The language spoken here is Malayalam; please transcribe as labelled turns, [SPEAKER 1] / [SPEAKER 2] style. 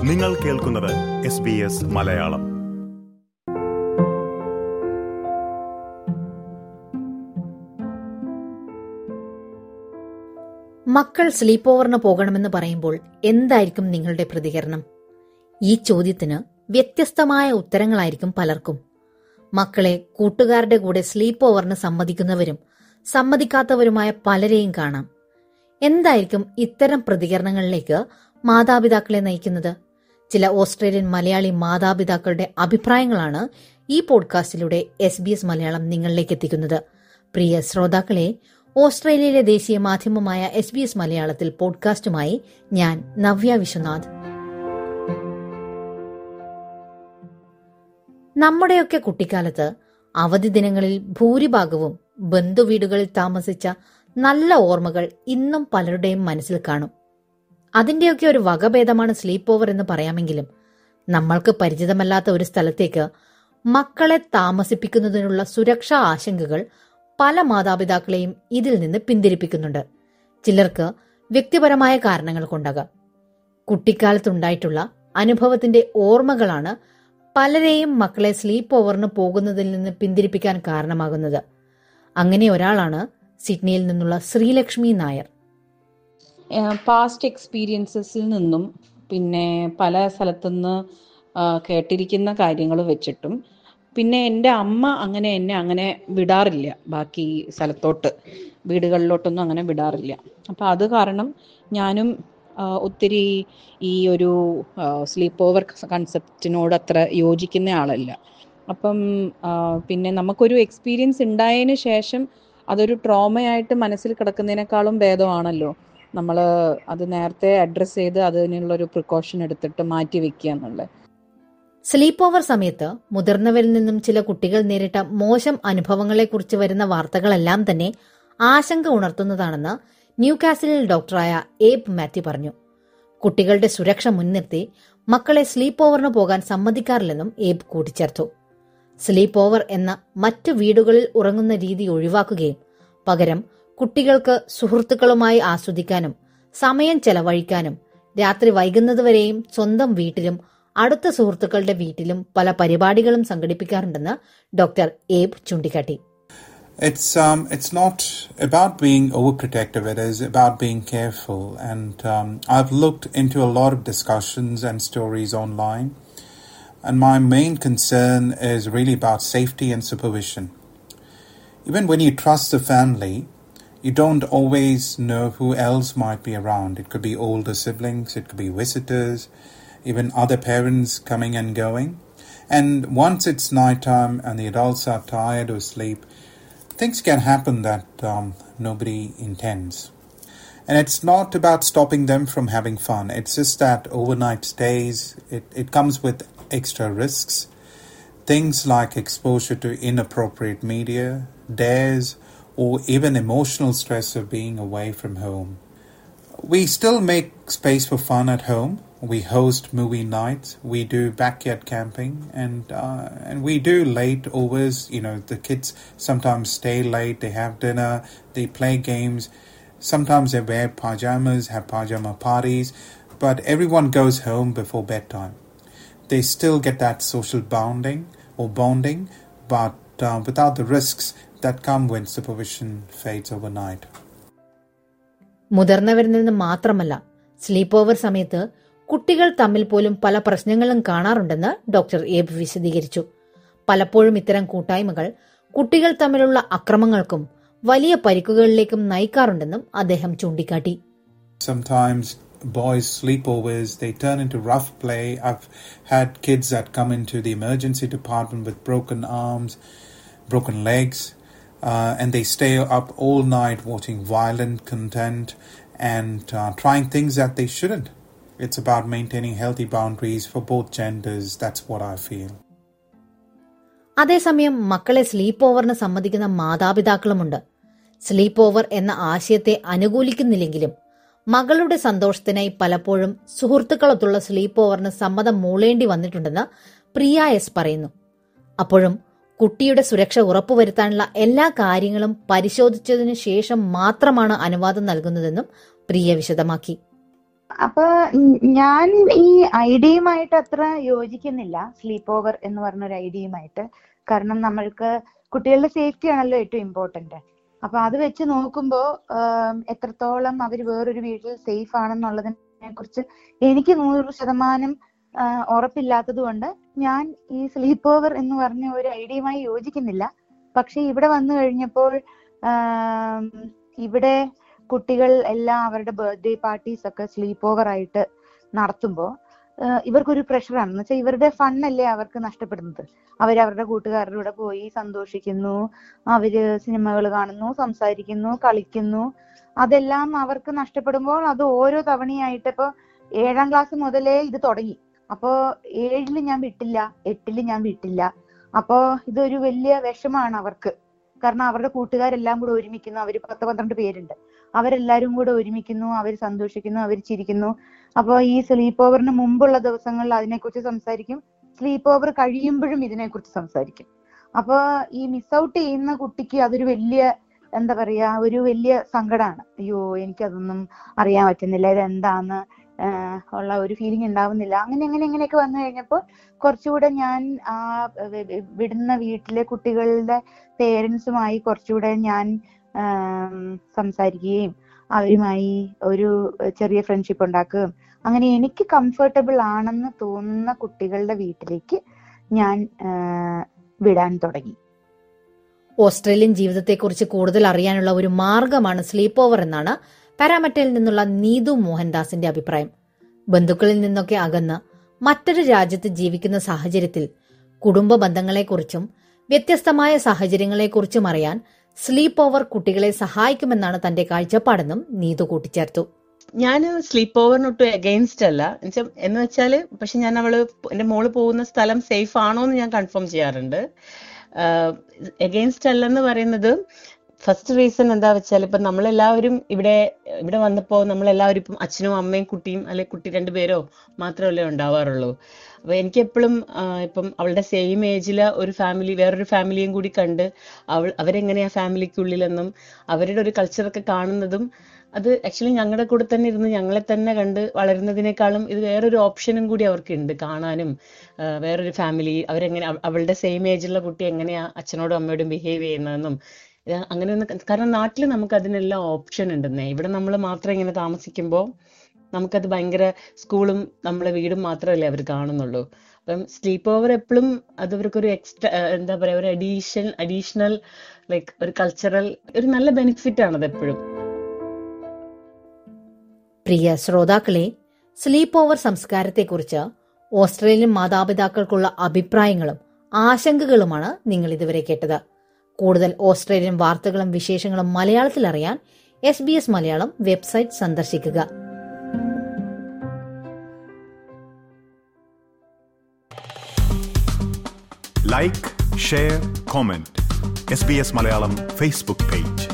[SPEAKER 1] നിങ്ങൾ കേൾക്കുന്നത് എസ് ബി എസ് മലയാളം
[SPEAKER 2] മക്കൾ സ്ലീപ്പ് ഓവറിന് പോകണമെന്ന് പറയുമ്പോൾ എന്തായിരിക്കും നിങ്ങളുടെ പ്രതികരണം ഈ ചോദ്യത്തിന് വ്യത്യസ്തമായ ഉത്തരങ്ങളായിരിക്കും പലർക്കും മക്കളെ കൂട്ടുകാരുടെ കൂടെ സ്ലീപ്പ് ഓവറിന് സമ്മതിക്കുന്നവരും സമ്മതിക്കാത്തവരുമായ പലരെയും കാണാം എന്തായിരിക്കും ഇത്തരം പ്രതികരണങ്ങളിലേക്ക് മാതാപിതാക്കളെ നയിക്കുന്നത് ചില ഓസ്ട്രേലിയൻ മലയാളി മാതാപിതാക്കളുടെ അഭിപ്രായങ്ങളാണ് ഈ പോഡ്കാസ്റ്റിലൂടെ എസ് ബി എസ് മലയാളം നിങ്ങളിലേക്ക് എത്തിക്കുന്നത് പ്രിയ ശ്രോതാക്കളെ ഓസ്ട്രേലിയയിലെ ദേശീയ മാധ്യമമായ എസ് ബി എസ് മലയാളത്തിൽ പോഡ്കാസ്റ്റുമായി ഞാൻ നവ്യ വിശ്വനാഥ് നമ്മുടെയൊക്കെ കുട്ടിക്കാലത്ത് അവധി ദിനങ്ങളിൽ ഭൂരിഭാഗവും ബന്ധുവീടുകളിൽ താമസിച്ച നല്ല ഓർമ്മകൾ ഇന്നും പലരുടെയും മനസ്സിൽ കാണും അതിന്റെയൊക്കെ ഒരു വകഭേദമാണ് സ്ലീപ്പ് ഓവർ എന്ന് പറയാമെങ്കിലും നമ്മൾക്ക് പരിചിതമല്ലാത്ത ഒരു സ്ഥലത്തേക്ക് മക്കളെ താമസിപ്പിക്കുന്നതിനുള്ള സുരക്ഷാ ആശങ്കകൾ പല മാതാപിതാക്കളെയും ഇതിൽ നിന്ന് പിന്തിരിപ്പിക്കുന്നുണ്ട് ചിലർക്ക് വ്യക്തിപരമായ കാരണങ്ങൾ കൊണ്ടാകാം കുട്ടിക്കാലത്തുണ്ടായിട്ടുള്ള അനുഭവത്തിന്റെ ഓർമ്മകളാണ് പലരെയും മക്കളെ സ്ലീപ്പ് ഓവറിന് പോകുന്നതിൽ നിന്ന് പിന്തിരിപ്പിക്കാൻ കാരണമാകുന്നത് അങ്ങനെ ഒരാളാണ് സിഡ്നിയിൽ നിന്നുള്ള ശ്രീലക്ഷ്മി നായർ
[SPEAKER 3] പാസ്റ്റ് എക്സ്പീരിയൻസസിൽ നിന്നും പിന്നെ പല സ്ഥലത്തുനിന്ന് കേട്ടിരിക്കുന്ന കാര്യങ്ങൾ വെച്ചിട്ടും പിന്നെ എൻ്റെ അമ്മ അങ്ങനെ എന്നെ അങ്ങനെ വിടാറില്ല ബാക്കി സ്ഥലത്തോട്ട് വീടുകളിലോട്ടൊന്നും അങ്ങനെ വിടാറില്ല അപ്പം അത് കാരണം ഞാനും ഒത്തിരി ഈ ഒരു സ്ലീപ്പ് ഓവർ കൺസെപ്റ്റിനോട് അത്ര യോജിക്കുന്ന ആളല്ല അപ്പം പിന്നെ നമുക്കൊരു എക്സ്പീരിയൻസ് ഉണ്ടായതിന് ശേഷം അതൊരു ട്രോമയായിട്ട് മനസ്സിൽ കിടക്കുന്നതിനേക്കാളും ഭേദമാണല്ലോ നമ്മൾ അത് നേരത്തെ അഡ്രസ്സ് ചെയ്ത് അതിനുള്ളൊരു പ്രിക്കോഷൻ എടുത്തിട്ട് മാറ്റി വെക്കുക എന്നുള്ളത്
[SPEAKER 2] സ്ലീപ്പ് ഓവർ സമയത്ത് മുതിർന്നവരിൽ നിന്നും ചില കുട്ടികൾ നേരിട്ട മോശം അനുഭവങ്ങളെക്കുറിച്ച് വരുന്ന വാർത്തകളെല്ലാം തന്നെ ആശങ്ക ഉണർത്തുന്നതാണെന്ന് ന്യൂ കാസിലിൽ ഡോക്ടറായ ഏബ് മാത്യു പറഞ്ഞു കുട്ടികളുടെ സുരക്ഷ മുൻനിർത്തി മക്കളെ സ്ലീപ്പ് ഓവറിന് പോകാൻ സമ്മതിക്കാറില്ലെന്നും ഏബ് കൂട്ടിച്ചേർത്തു സ്ലീപ്പ് ഓവർ എന്ന മറ്റു വീടുകളിൽ ഉറങ്ങുന്ന രീതി ഒഴിവാക്കുകയും പകരം കുട്ടികൾക്ക് സുഹൃത്തുക്കളുമായി ആസ്വദിക്കാനും സമയം ചെലവഴിക്കാനും രാത്രി വൈകുന്നതുവരെയും സ്വന്തം വീട്ടിലും അടുത്ത സുഹൃത്തുക്കളുടെ വീട്ടിലും പല പരിപാടികളും സംഘടിപ്പിക്കാറുണ്ടെന്ന് ഡോക്ടർ ഏബ് ചൂണ്ടിക്കാട്ടി
[SPEAKER 4] It's um, it's not about being overprotective. It is about being careful. And um, I've looked into a lot of discussions and stories online, and my main concern is really about safety and supervision. Even when you trust the family, you don't always know who else might be around. It could be older siblings, it could be visitors, even other parents coming and going. And once it's nighttime and the adults are tired or asleep, things can happen that um, nobody intends. And it's not about stopping them from having fun. It's just that overnight stays, it, it comes with extra risks. Things like exposure to inappropriate media, dares, or even emotional stress of being away from home. We still make space for fun at home. We host movie nights. We do backyard camping, and uh, and we do late overs. You know, the kids sometimes stay late. They have dinner. They play games. Sometimes they wear pajamas, have pajama parties, but everyone goes home before bedtime. They still get that social bonding or bonding, but uh, without the risks that come when supervision fades overnight.
[SPEAKER 2] മുതിർന്നവരിൽ നിന്ന് മാത്രമല്ല സ്ലീപ്പ് ഓവർ സമയത്ത് കുട്ടികൾ തമ്മിൽ പോലും പല പ്രശ്നങ്ങളും കാണാറുണ്ടെന്ന് ഡോക്ടർ ഏബ് വിശദീകരിച്ചു പലപ്പോഴും ഇത്തരം കൂട്ടായ്മകൾ കുട്ടികൾ തമ്മിലുള്ള അക്രമങ്ങൾക്കും വലിയ പരിക്കുകളിലേക്കും നയിക്കാറുണ്ടെന്നും അദ്ദേഹം ചൂണ്ടിക്കാട്ടി
[SPEAKER 4] Sometimes boys sleepovers they turn into rough play. I've had kids that come into the emergency department with broken arms, broken legs, uh, and they stay up all night watching violent content and uh, trying things that they shouldn't. It's about maintaining healthy boundaries for both genders. That's what I feel.
[SPEAKER 2] അതേസമയം മക്കളെ സ്ലീപ്പ് ഓവറിന് സമ്മതിക്കുന്ന മാതാപിതാക്കളുമുണ്ട് സ്ലീപ്പ് ഓവർ എന്ന ആശയത്തെ അനുകൂലിക്കുന്നില്ലെങ്കിലും മകളുടെ സന്തോഷത്തിനായി പലപ്പോഴും സുഹൃത്തുക്കളൊത്തുള്ള സ്ലീപ്പ് ഓവറിന് സമ്മതം മൂളേണ്ടി വന്നിട്ടുണ്ടെന്ന് പ്രിയ എസ് പറയുന്നു അപ്പോഴും കുട്ടിയുടെ സുരക്ഷ ഉറപ്പുവരുത്താനുള്ള എല്ലാ കാര്യങ്ങളും പരിശോധിച്ചതിനു ശേഷം മാത്രമാണ് അനുവാദം നൽകുന്നതെന്നും പ്രിയ വിശദമാക്കി
[SPEAKER 5] അപ്പൊ ഉം ഞാൻ ഈ ഐഡിയയുമായിട്ട് അത്ര യോജിക്കുന്നില്ല സ്ലീപ്പ് ഓവർ എന്ന് പറഞ്ഞ ഒരു ഐഡിയയുമായിട്ട് കാരണം നമ്മൾക്ക് കുട്ടികളുടെ സേഫ്റ്റി ആണല്ലോ ഏറ്റവും ഇമ്പോർട്ടന്റ് അപ്പൊ അത് വെച്ച് നോക്കുമ്പോ ആം, എത്രത്തോളം അവർ വേറൊരു വീട്ടിൽ സേഫ് ആണെന്നുള്ളതിനെ കുറിച്ച് എനിക്ക് നൂറ് ശതമാനം ആ, ഉറപ്പില്ലാത്തത് കൊണ്ട് ഞാൻ ഈ സ്ലീപ്പ് ഓവർ എന്ന് പറഞ്ഞ ഒരു ഐഡിയയുമായി യോജിക്കുന്നില്ല പക്ഷെ ഇവിടെ വന്നു കഴിഞ്ഞപ്പോൾ ആം, ഇവിടെ കുട്ടികൾ എല്ലാം അവരുടെ ബർത്ത്ഡേ പാർട്ടീസ് ഒക്കെ സ്ലീപ്പ് ഓവർ ആയിട്ട് നടത്തുമ്പോൾ ഇവർക്കൊരു പ്രഷറാണ് എന്ന് വെച്ചാൽ ഇവരുടെ ഫണ്ണല്ലേ അവർക്ക് നഷ്ടപ്പെടുന്നത് അവർ അവരുടെ കൂട്ടുകാരുടെ കൂടെ പോയി സന്തോഷിക്കുന്നു അവര് സിനിമകൾ കാണുന്നു സംസാരിക്കുന്നു കളിക്കുന്നു അതെല്ലാം അവർക്ക് നഷ്ടപ്പെടുമ്പോൾ അത് ഓരോ തവണയായിട്ട് ഇപ്പൊ ഏഴാം ക്ലാസ് മുതലേ ഇത് തുടങ്ങി അപ്പോ ഏഴില് ഞാൻ വിട്ടില്ല എട്ടില് ഞാൻ വിട്ടില്ല അപ്പോ ഇതൊരു വലിയ വിഷമാണ് അവർക്ക് കാരണം അവരുടെ കൂട്ടുകാരെല്ലാം കൂടെ ഒരുമിക്കുന്നു അവര് പത്ത് പന്ത്രണ്ട് പേരുണ്ട് അവരെല്ലാരും കൂടെ ഒരുമിക്കുന്നു അവർ സന്തോഷിക്കുന്നു അവർ ചിരിക്കുന്നു അപ്പൊ ഈ സ്ലീപ്പ് ഓവറിന് മുമ്പുള്ള ദിവസങ്ങളിൽ അതിനെക്കുറിച്ച് സംസാരിക്കും സ്ലീപ്പ് ഓവർ കഴിയുമ്പോഴും ഇതിനെക്കുറിച്ച് സംസാരിക്കും അപ്പൊ ഈ മിസ് ഔട്ട് ചെയ്യുന്ന കുട്ടിക്ക് അതൊരു വലിയ എന്താ പറയാ ഒരു വലിയ സങ്കടമാണ് അയ്യോ എനിക്കതൊന്നും അറിയാൻ പറ്റുന്നില്ല ഇത് എന്താന്ന് ആഹ് ഉള്ള ഒരു ഫീലിംഗ് ഉണ്ടാവുന്നില്ല അങ്ങനെ അങ്ങനെ അങ്ങനെയൊക്കെ വന്നു കഴിഞ്ഞപ്പോൾ കുറച്ചുകൂടെ ഞാൻ ആ വി- വി- വിടുന്ന വീട്ടിലെ കുട്ടികളുടെ പേരൻസുമായി കുറച്ചുകൂടെ ഞാൻ ആം, സംസാരിക്കുകയും അവരുമായി ഒരു ചെറിയ ഫ്രണ്ട്ഷിപ്പ് ഉണ്ടാക്കുകയും അങ്ങനെ എനിക്ക് കംഫർട്ടബിൾ ആണെന്ന് തോന്നുന്ന കുട്ടികളുടെ വീട്ടിലേക്ക് ഞാൻ ആഹ് വിടാൻ തുടങ്ങി
[SPEAKER 2] ഓസ്ട്രേലിയൻ ജീവിതത്തെക്കുറിച്ച് കൂടുതൽ അറിയാനുള്ള ഒരു മാർഗമാണ് സ്ലീപ്പ് ഓവർ എന്നാണ് പാരാമറ്റയിൽ നിന്നുള്ള നീതു മോഹൻദാസിന്റെ അഭിപ്രായം ബന്ധുക്കളിൽ നിന്നൊക്കെ അകന്ന് മറ്റൊരു രാജ്യത്ത് ജീവിക്കുന്ന സാഹചര്യത്തിൽ കുടുംബ ബന്ധങ്ങളെക്കുറിച്ചും വ്യത്യസ്തമായ സാഹചര്യങ്ങളെക്കുറിച്ചും അറിയാൻ സ്ലീപ്പ് ഓവർ കുട്ടികളെ സഹായിക്കുമെന്നാണ് തന്റെ കാഴ്ചപ്പാടെന്നും നീതു കൂട്ടിച്ചേർത്തു
[SPEAKER 6] ഞാൻ സ്ലീപ്പ് ഓവറിനൊട്ടും എഗെയിൻസ്റ്റ് അല്ല എന്നുവെച്ചാ- എന്ന് വെച്ചാല് പക്ഷെ ഞാൻ അവള് എന്റെ മോള് പോകുന്ന സ്ഥലം സേഫ് ആണോ എന്ന് ഞാൻ കൺഫേം ചെയ്യാറുണ്ട് എഗെയിൻസ്റ്റ് അല്ലെന്ന് പറയുന്നത് ഫസ്റ്റ് റീസൺ എന്താ വെച്ചാൽ ഇപ്പൊ നമ്മളെല്ലാവരും ഇവിടെ ഇവിടെ വന്നപ്പോ നമ്മളെല്ലാവരും ഇപ്പം അച്ഛനും അമ്മയും കുട്ടിയും അല്ലെ കുട്ടി രണ്ടുപേരോ മാത്രമല്ലേ ഉണ്ടാവാറുള്ളൂ അപ്പൊ എനിക്ക് എപ്പോഴും ഇപ്പം അവളുടെ സെയിം ഏജില് ഒരു ഫാമിലി വേറൊരു ഫാമിലിയും കൂടി കണ്ട് അവൾ അവരെങ്ങനെയാ ഫാമിലിക്കുള്ളിലെന്നും അവരുടെ ഒരു കൾച്ചറൊക്കെ കാണുന്നതും അത് ആക്ച്വലി ഞങ്ങളുടെ കൂടെ തന്നെ ഇരുന്ന് ഞങ്ങളെ തന്നെ കണ്ട് വളരുന്നതിനേക്കാളും ഇത് വേറൊരു ഓപ്ഷനും കൂടി അവർക്കുണ്ട് കാണാനും ആ, വേറൊരു ഫാമിലി അവരെങ്ങനെ അവ- അവളുടെ സെയിം ഏജിലുള്ള കുട്ടി എങ്ങനെയാ അച്ഛനോടും അമ്മയോടും ബിഹേവ് ചെയ്യുന്നതെന്നും ഇത് അങ്ങനെയൊന്നും ക- കാരണം നാട്ടിൽ നമുക്ക് അതിനെല്ലാം ഓപ്ഷൻ ഉണ്ടെന്നേ ഇവിടെ നമ്മൾ മാത്രം ഇങ്ങനെ താമസിക്കുമ്പോൾ നമുക്കത് ഭയങ്കര സ്കൂളും നമ്മളെ വീടും മാത്രമല്ലേ അവർ കാണുന്നുള്ളൂ അപ്പം സ്ലീപ്പ് ഓവർ എപ്പോഴും അത് അവർക്കൊരു എക്സ്ട്രാ എന്താ പറയാ ഒരു അഡീഷൻ അഡീഷണൽ ലൈക്ക് ഒരു കൾച്ചറൽ ഒരു നല്ല ബെനിഫിറ്റ് ആണ് അത് എപ്പോഴും
[SPEAKER 2] പ്രിയ ശ്രോതാക്കളെ സ്ലീപ്പ് ഓവർ സംസ്കാരത്തെക്കുറിച്ച് ഓസ്ട്രേലിയൻ മാതാപിതാക്കൾക്കുള്ള അഭിപ്രായങ്ങളും ആശങ്കകളുമാണ് നിങ്ങൾ ഇതുവരെ കേട്ടത് കൂടുതൽ ഓസ്ട്രേലിയൻ വാർത്തകളും വിശേഷങ്ങളും മലയാളത്തിൽ അറിയാൻ S B S Malayalam website സന്ദർശിക്കുക
[SPEAKER 1] like share comment S B S Malayalam Facebook page